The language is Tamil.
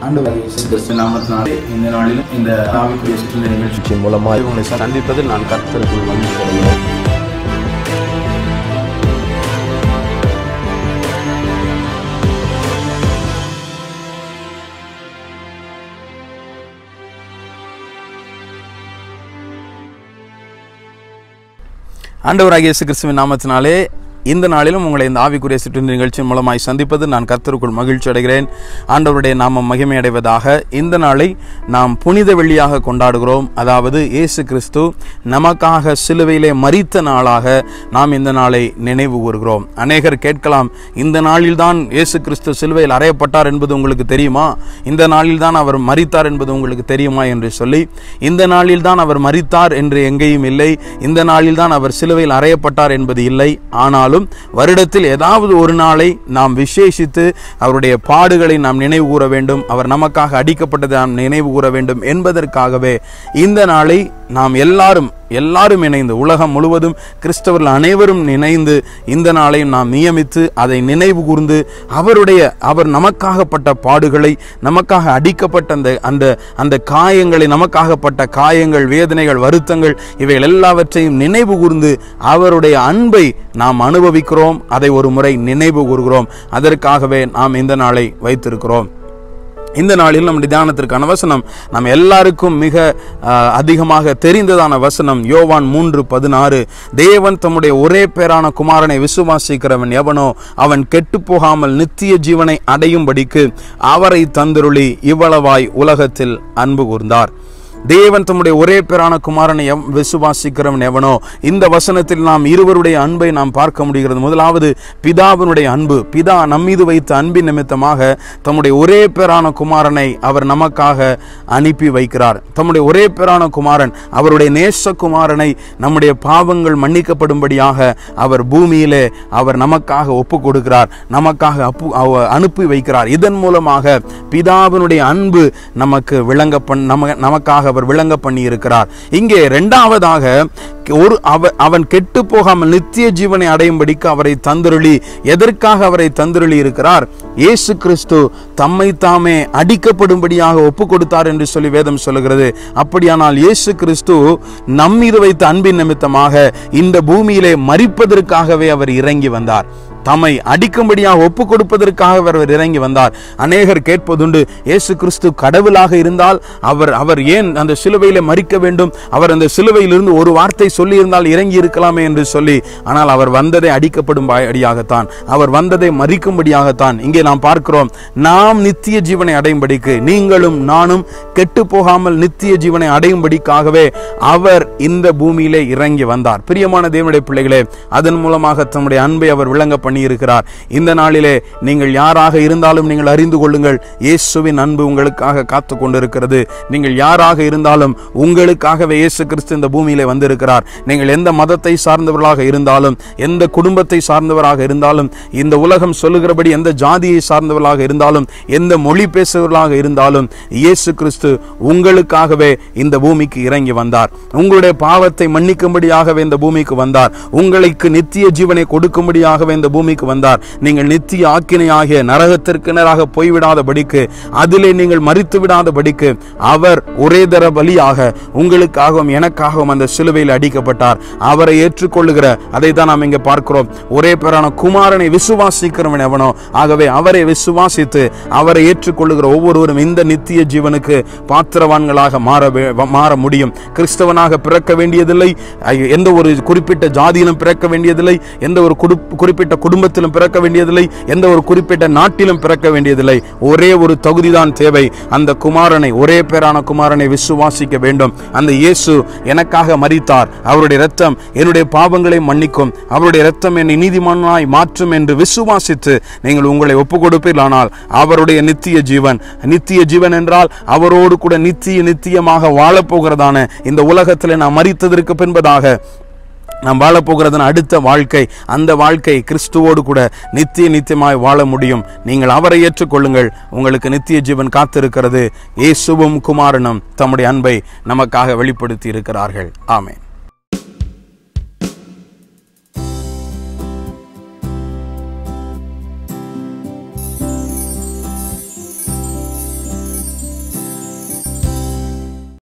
ஆண்டவர் இயேசு கிறிஸ்து நாமத்தினாலே இந்த நாளிலும் இந்த ஆவிக்குரிய சுற்றுலா நிகழ்ச்சி நிகழ்ச்சியின் மூலமாக உங்களை சந்திப்பதில் நான் கர்த்தருக்குள் மகிழ்ச்சி அடைகிறேன் ஆண்டவராகிய இயேசு கிறிஸ்துவின் நாமத்தினாலே இந்த நாளிலும் உங்களை இந்த ஆவிக்குரிய சுற்று நிகழ்ச்சியின் மூலமாய் சந்திப்பது நான் கர்த்தருக்குள் மகிழ்ச்சி அடைகிறேன் ஆண்டவருடைய நாமம் மகிமை அடைவதாக இந்த நாளை நாம் புனித வெள்ளியாக கொண்டாடுகிறோம் அதாவது இயேசு கிறிஸ்து நமக்காக சிலுவையிலே மரித்த நாளாக நாம் இந்த நாளை நினைவு கூறுகிறோம் அநேகர் கேட்கலாம் இந்த நாளில்தான் இயேசு கிறிஸ்து சிலுவையில் அறையப்பட்டார் என்பது உங்களுக்கு தெரியுமா இந்த நாளில்தான் அவர் மரித்தார் என்பது உங்களுக்கு தெரியுமா என்று சொல்லி இந்த நாளில்தான் அவர் மரித்தார் என்று எங்கேயும் இல்லை இந்த நாளில்தான் அவர் சிலுவையில் அறையப்பட்டார் என்பது இல்லை ஆனாலும் வருடத்தில் ஏதாவது ஒரு நாளை நாம் விசேஷித்து அவருடைய பாடுகளை நாம் நினைவு கூற வேண்டும் அவர் நமக்காக அடிக்கப்பட்டதை நாம் நினைவு கூற வேண்டும் என்பதற்காகவே இந்த நாளை நாம் எல்லாரும் எல்லாரும் இணைந்து உலகம் முழுவதும் கிறிஸ்தவர்கள் அனைவரும் இணைந்து இந்த நாளை நாம் நியமித்து அதை நினைவு கூர்ந்து அவருடைய அவர் நமக்காகப்பட்ட பாடுகளை நமக்காக அடிக்கப்பட்ட அந்த அந்த அந்த காயங்களை நமக்காகப்பட்ட காயங்கள் வேதனைகள் வருத்தங்கள் இவைகள் எல்லாவற்றையும் நினைவு கூர்ந்து அவருடைய அன்பை நாம் அனுபவிக்கிறோம் அதை ஒரு முறை நினைவு கூறுகிறோம் அதற்காகவே நாம் இந்த நாளை வைத்திருக்கிறோம் இந்த நாளில் நம்முடைய தியானத்திற்கான வசனம் நம்ம எல்லாருக்கும் மிக அஹ், அதிகமாக தெரிந்ததான வசனம் யோவான் மூன்று பதினாறு தேவன் தம்முடைய ஒரே பேரான குமாரனை விசுவாசிக்கிறவன் எவனோ அவன் கெட்டு போகாமல் நித்திய ஜீவனை அடையும்படிக்கு அவரை தந்துருளி இவ்வளவாய் உலகத்தில் அன்பு கூர்ந்தார் தேவன் தம்முடைய ஒரே பேரான குமாரனை எவ்- விசுவாசிக்கிறவன் எவனோ இந்த வசனத்தில் நாம் இருவருடைய அன்பை நாம் பார்க்க முடிகிறது முதலாவது பிதாவினுடைய அன்பு பிதா நம்மீது வைத்த அன்பின் நிமித்தமாக தம்முடைய ஒரே பேரான குமாரனை அவர் நமக்காக அனுப்பி வைக்கிறார் தம்முடைய ஒரே பேரான குமாரன் அவருடைய நேச குமாரனை நம்முடைய பாவங்கள் மன்னிக்கப்படும்படியாக அவர் பூமியிலே அவர் நமக்காக ஒப்பு கொடுக்கிறார் நமக்காக அப்பு அவ- அனுப்பி வைக்கிறார் இதன் மூலமாக பிதாவினுடைய அன்பு நமக்கு விளங்க பண் நம நமக்காக அவர் விளங்க பண்ணி இருக்கிறார் இங்கே இரண்டாவதாக ஒரு அவ அவன் கெட்டு போகாமல் நித்திய ஜீவனை அடையும்படிக்கு அவரை தந்துருளி எதற்காக அவரை தந்துருளி இருக்கிறார் இயேசு கிறிஸ்து தம்மை தாமே அடிக்கப்படும்படியாக ஒப்பு கொடுத்தார் என்று சொல்லி வேதம் சொல்லுகிறது அப்படியானால் இயேசு கிறிஸ்து நம்மீது வைத்த அன்பின் நிமித்தமாக இந்த பூமியிலே மரிப்பதற்காகவே அவர் இறங்கி வந்தார் தம்மை அடிக்கும்படியாக ஒப்பு கொடுப்பதற்காக அவர் இறங்கி வந்தார் அநேகர் கேட்பதுண்டு இயேசு கிறிஸ்து கடவுளாக இருந்தால் அவர் அவர் ஏன் அந்த சிலுவையில மறிக்க வேண்டும் அவர் அந்த சிலுவையிலிருந்து ஒரு வார்த்தை சொல்லி இருந்தால் இறங்கி இருக்கலாமே என்று சொல்லி ஆனால் அவர் வந்ததை அடிக்கப்படும் அடியாகத்தான் அவர் வந்ததை மறிக்கும்படியாகத்தான் இங்கே நாம் பார்க்கிறோம் நாம் நித்திய ஜீவனை அடையும்படிக்கு நீங்களும் நானும் கெட்டு போகாமல் நித்திய ஜீவனை அடையும்படிக்காகவே அவர் இந்த பூமியிலே இறங்கி வந்தார் பிரியமான தேவனுடைய பிள்ளைகளே அதன் மூலமாக தம்முடைய அன்பை அவர் விளங்க பண்ணி இருக்கிறார் இந்த நாளிலே நீங்கள் யாராக இருந்தாலும் நீங்கள் அறிந்து கொள்ளுங்கள் இயேசுவின் அன்பு உங்களுக்காக காத்து கொண்டிருக்கிறது நீங்கள் யாராக இருந்தாலும் உங்களுக்காகவே இயேசு கிறிஸ்து இந்த பூமியிலே வந்திருக்கிறார் நீங்கள் எந்த மதத்தை சார்ந்தவர்களாக இருந்தாலும் எந்த குடும்பத்தை சார்ந்தவராக இருந்தாலும் இந்த உலகம் சொல்லுகிறபடி எந்த ஜாதியை சார்ந்தவர்களாக இருந்தாலும் எந்த மொழி பேசுபவர்களாக இருந்தாலும் இயேசு கிறிஸ்து உங்களுக்காகவே இந்த பூமிக்கு இறங்கி வந்தார் உங்களுடைய பாவத்தை மன்னிக்கும்படியாகவே இந்த பூமிக்கு வந்தார் உங்களுக்கு நித்திய ஜீவனை கொடுக்கும்படியாகவே இந்த பூமிக்கு வந்தார் நீங்கள் நித்திய ஆக்கினையாகிய நரகத்திற்கினராக போய்விடாதபடிக்கு அதிலே நீங்கள் மறித்து விடாதபடிக்கு அவர் ஒரே தர பலியாக உங்களுக்காகவும் எனக்காகவும் அந்த சிலுவையில் அடிக்கப்பட்டார் அவரை ஏற்றுக்கொள்ளுகிற அதை தான் நாம் இங்கே பார்க்கிறோம் ஒரே பேரான குமாரனை விசுவாசிக்கிறவன் எவனோ ஆகவே அவரை விசுவாசித்து அவரை ஏற்றுக்கொள்ளுகிற ஒவ்வொருவரும் இந்த நித்திய ஜீவனுக்கு பாத்திரவான்களாக மாற வே- மாற முடியும் கிறிஸ்தவனாக பிறக்க வேண்டியதில்லை ஐ- எந்த ஒரு குறிப்பிட்ட ஜாதியிலும் பிறக்க வேண்டியதில்லை எந்த ஒரு குடு- குறிப்பிட்ட குடும்பத்திலும் பிறக்க வேண்டியதில்லை எந்த ஒரு குறிப்பிட்ட நாட்டிலும் பிறக்க வேண்டியதில்லை ஒரே ஒரு தகுதிதான் தேவை அந்த குமாரனை ஒரே பேரான குமாரனை விசுவாசிக்க வேண்டும் அந்த இயேசு எனக்காக மரித்தார் அவருடைய இரத்தம் என்னுடைய பாவங்களை மன்னிக்கும் அவருடைய இரத்தம் என்னை நீதிமானாய் மாற்றும் என்று விசுவாசித்து நீங்கள் உங்களை ஒப்பு கொடுப்பீர்களானால் அவருடைய நித்திய ஜீவன் நித்திய ஜீவன் என்றால் அவரோடு கூட நித்திய நித்தியமாக வாழப்போகிறதான இந்த உலகத்தில் நாம் மரித்ததற்கு பின்பதாக நாம் வாழப்போகிறதன் அடுத்த வாழ்க்கை அந்த வாழ்க்கை கிறிஸ்துவோடு கூட நித்திய நித்தியமாய் வாழ முடியும் நீங்கள் அவரை ஏற்றுக்கொள்ளுங்கள் உங்களுக்கு நித்திய ஜீவன் காத்திருக்கிறது இயேசுவும் குமாரனும் தம்முடைய அன்பை நமக்காக வெளிப்படுத்தி இருக்கிறார்கள் ஆமென்